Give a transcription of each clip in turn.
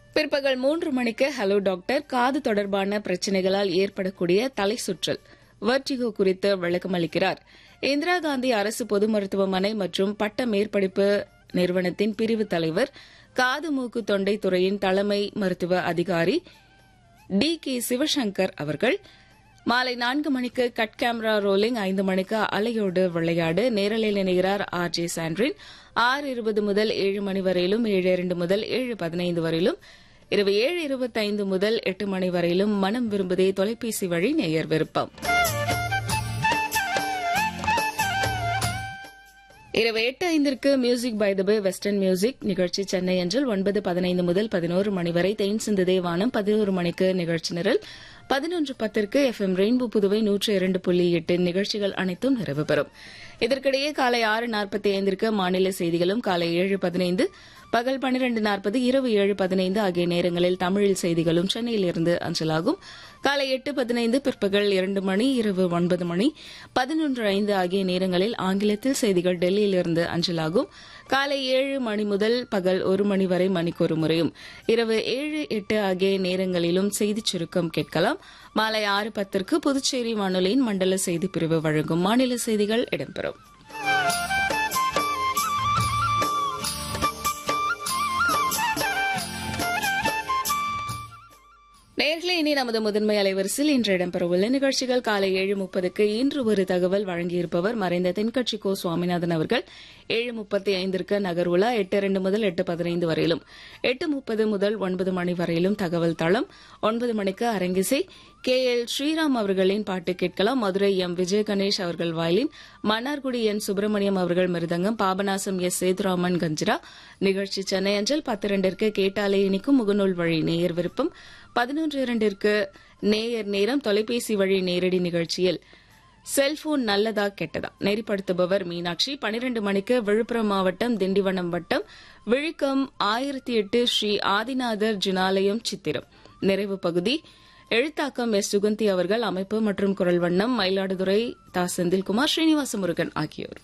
பிற்பகல் மூன்று மணிக்கு ஹலோ டாக்டர் காது தொடர்பான பிரச்சினைகளால் ஏற்படக்கூடிய தலை சுற்றல் வர்டிகோ குறித்து விளக்கமளிக்கிறார் இந்திரா காந்தி அரசு பொது மருத்துவமனை மற்றும் பட்ட மேற்படிப்பு நிறுவனத்தின் பிரிவு தலைவர் காது மூக்கு தொண்டை துறையின் தலைமை மருத்துவ அதிகாரி டி கே சிவசங்கர் அவர்கள் மாலை நான்கு மணிக்கு கட் கேமரா ரோலிங் ஐந்து மணிக்கு அலையோடு விளையாடு நேரலில் இணைகிறார் ஆர் ஜே சாண்ட்ரின் ஆறு இருபது முதல் ஏழு மணி வரையிலும் ஏழு இரண்டு முதல் ஏழு பதினைந்து வரையிலும் இரவு ஏழு இருபத்தைந்து முதல் எட்டு மணி வரையிலும் மனம் விரும்புதே தொலைபேசி வழி நேயர் விருப்பம் இரவு எட்டு ஐந்திற்கு music by the bay western music நிகழ்ச்சி சென்னை அஞ்சல் ஒன்பது பதினைந்து முதல் பதினோரு மணி வரை தென் சிந்துதே வானம் பதினோரு மணிக்கு நிகழ்ச்சி நிரல் பதினொன்று பத்திற்கு எஃப் எம் ரெயின்போ புதுவை நூற்று இரண்டு புள்ளி எட்டு நிகழ்ச்சிகள் அனைத்தும் நிறைவு பெறும் இதற்கிடையே காலை ஆறு நாற்பத்தி ஐந்திற்கு மாநில செய்திகளும் காலை ஏழு பதினைந்து பகல் பன்னிரண்டு நாற்பது இரவு ஏழு பதினைந்து ஆகிய நேரங்களில் தமிழில் செய்திகளும் சென்னையிலிருந்து அஞ்சலாகும் காலை எட்டு பதினைந்து பிற்பகல் இரண்டு மணி இரவு ஒன்பது மணி பதினொன்று ஐந்து ஆகிய நேரங்களில் ஆங்கிலத்தில் செய்திகள் டெல்லியிலிருந்து அஞ்சலாகும் காலை ஏழு மணி முதல் பகல் ஒரு மணி வரை மணிக்கொரு முறையும் இரவு ஏழு எட்டு ஆகிய நேரங்களிலும் செய்திச் சுருக்கம் கேட்கலாம் மாலை ஆறு பத்திற்கு புதுச்சேரி வானொலியின் மண்டல செய்திப் பிரிவு வழங்கும் மாநில செய்திகள் இடம்பெறும் நேர்களே இனி நமது முதன்மை அலைவரிசையில் இன்று இடம்பெறவுள்ள நிகழ்ச்சிகள் காலை ஏழு முப்பதுக்கு இன்று ஒரு தகவல் வழங்கியிருப்பவர் மறைந்த தென்கட்சி கோ சுவாமிநாதன் அவர்கள் ஏழு முப்பத்தி ஐந்திற்கு நகர்வுலா எட்டு இரண்டு முதல் எட்டு பதினைந்து வரையிலும் எட்டு முப்பது முதல் ஒன்பது மணி வரையிலும் தகவல் தளம் ஒன்பது மணிக்கு அரங்கிசை கே எல் ஸ்ரீராம் அவர்களின் பாட்டு கேட்கலாம் மதுரை எம் விஜய கணேஷ் அவர்கள் வயலின் மன்னார்குடி என் சுப்பிரமணியம் அவர்கள் மிருதங்கம் பாபநாசம் எஸ் சேதுராமன் கஞ்சிரா நிகழ்ச்சி சென்னை அஞ்சல் பத்து இரண்டிற்கு கேட்டாலே இனிக்கும் முகநூல் வழி நேயர் விருப்பம் பதினொன்று இரண்டிற்கு நேயர் நேரம் தொலைபேசி வழி நேரடி நிகழ்ச்சியில் செல்போன் நல்லதா கெட்டதா நெறிப்படுத்துபவர் மீனாட்சி பனிரெண்டு மணிக்கு விழுப்புரம் மாவட்டம் திண்டிவனம் வட்டம் விழுக்கம் ஆயிரத்தி எட்டு ஸ்ரீ ஆதிநாதர் ஜினாலயம் சித்திரம் நிறைவு பகுதி எழுத்தாக்கம் எஸ் சுகந்தி அவர்கள் அமைப்பு மற்றும் குரல் வண்ணம் மயிலாடுதுறை தா செந்தில்குமார் ஸ்ரீனிவாச முருகன் ஆகியோர்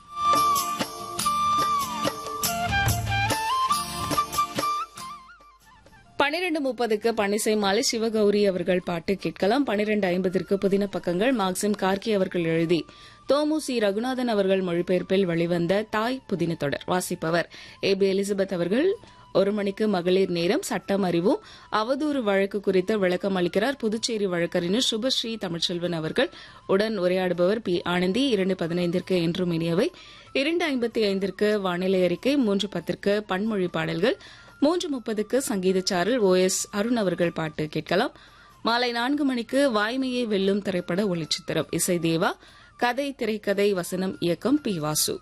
பனிரெண்டு முப்பதுக்கு பனிசை மாலை சிவகௌரி அவர்கள் பாட்டு கேட்கலாம் பனிரெண்டு ஐம்பதற்கு புதின பக்கங்கள் மார்க்சிம் கார்கி அவர்கள் எழுதி தோமு சி ரகுநாதன் அவர்கள் மொழிபெயர்ப்பில் வெளிவந்த தாய் புதின தொடர் வாசிப்பவர் ஏ பி எலிசபெத் அவர்கள் ஒரு மணிக்கு மகளிர் நேரம் சட்டம் அறிவும் அவதூறு வழக்கு குறித்து விளக்கம் அளிக்கிறார் புதுச்சேரி வழக்கறிஞர் சுபஸ்ரீ தமிழ்ச்செல்வன் அவர்கள் உடன் உரையாடுபவர் பி ஆனந்தி இரண்டு பதினைந்திற்கு என்றும் இனியவை இரண்டு ஐம்பத்தி ஐந்திற்கு வானிலை அறிக்கை மூன்று பத்திற்கு பன்மொழி பாடல்கள் மூன்று முப்பதுக்கு சங்கீதச்சாரல் ஓ எஸ் அருண் அவர்கள் பாட்டு கேட்கலாம் மாலை நான்கு மணிக்கு வாய்மையை வெல்லும் திரைப்பட ஒளிச்சித்திரம் இசை தேவா கதை திரைக்கதை வசனம் இயக்கம் பி வாசு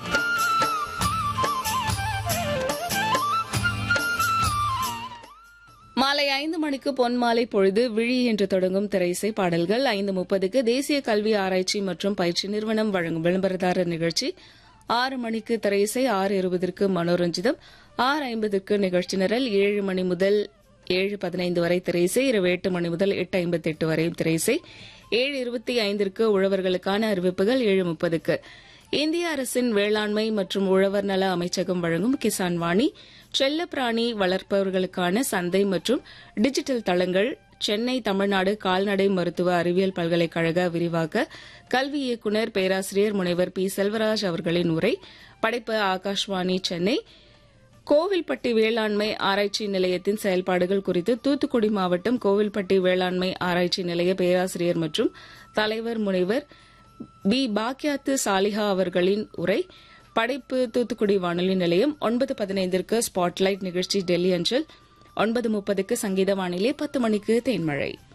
மாலை ஐந்து மணிக்கு பொன்மாலை பொழுது விழி என்று தொடங்கும் திரைசை பாடல்கள் ஐந்து முப்பதுக்கு தேசிய கல்வி ஆராய்ச்சி மற்றும் பயிற்சி நிறுவனம் வழங்கும் விளம்பரதாரர் நிகழ்ச்சி ஆறு மணிக்கு திரையிசை ஆறு இருபதற்கு மனோரஞ்சிதம் ஆறு ஐம்பதுக்கு நிகழ்ச்சி நிரல் ஏழு மணி முதல் ஏழு பதினைந்து வரை திரையிசை இரவு எட்டு மணி முதல் எட்டு ஐம்பத்தி எட்டு வரை திரையிசை ஏழு இருபத்தி ஐந்திற்கு உழவர்களுக்கான அறிவிப்புகள் ஏழு முப்பதுக்கு இந்திய அரசின் வேளாண்மை மற்றும் உழவர் நல அமைச்சகம் வழங்கும் கிசான் வாணி செல்லப்பிராணி வளர்ப்பவர்களுக்கான சந்தை மற்றும் டிஜிட்டல் தளங்கள் சென்னை தமிழ்நாடு கால்நடை மருத்துவ அறிவியல் பல்கலைக்கழக விரிவாக்க கல்வி இயக்குநர் பேராசிரியர் முனைவர் பி செல்வராஜ் அவர்களின் உரை படைப்பு ஆகாஷ்வாணி சென்னை கோவில்பட்டி வேளாண்மை ஆராய்ச்சி நிலையத்தின் செயல்பாடுகள் குறித்து தூத்துக்குடி மாவட்டம் கோவில்பட்டி வேளாண்மை ஆராய்ச்சி நிலைய பேராசிரியர் மற்றும் தலைவர் முனைவர் பி பாக்யாத்து சாலிஹா அவர்களின் உரை படைப்பு தூத்துக்குடி வானொலி நிலையம் ஒன்பது பதினைந்திற்கு ஸ்பாட்லைட் நிகழ்ச்சி டெல்லி அஞ்சல் ஒன்பது முப்பதுக்கு சங்கீத வானிலை பத்து மணிக்கு தேன்மழை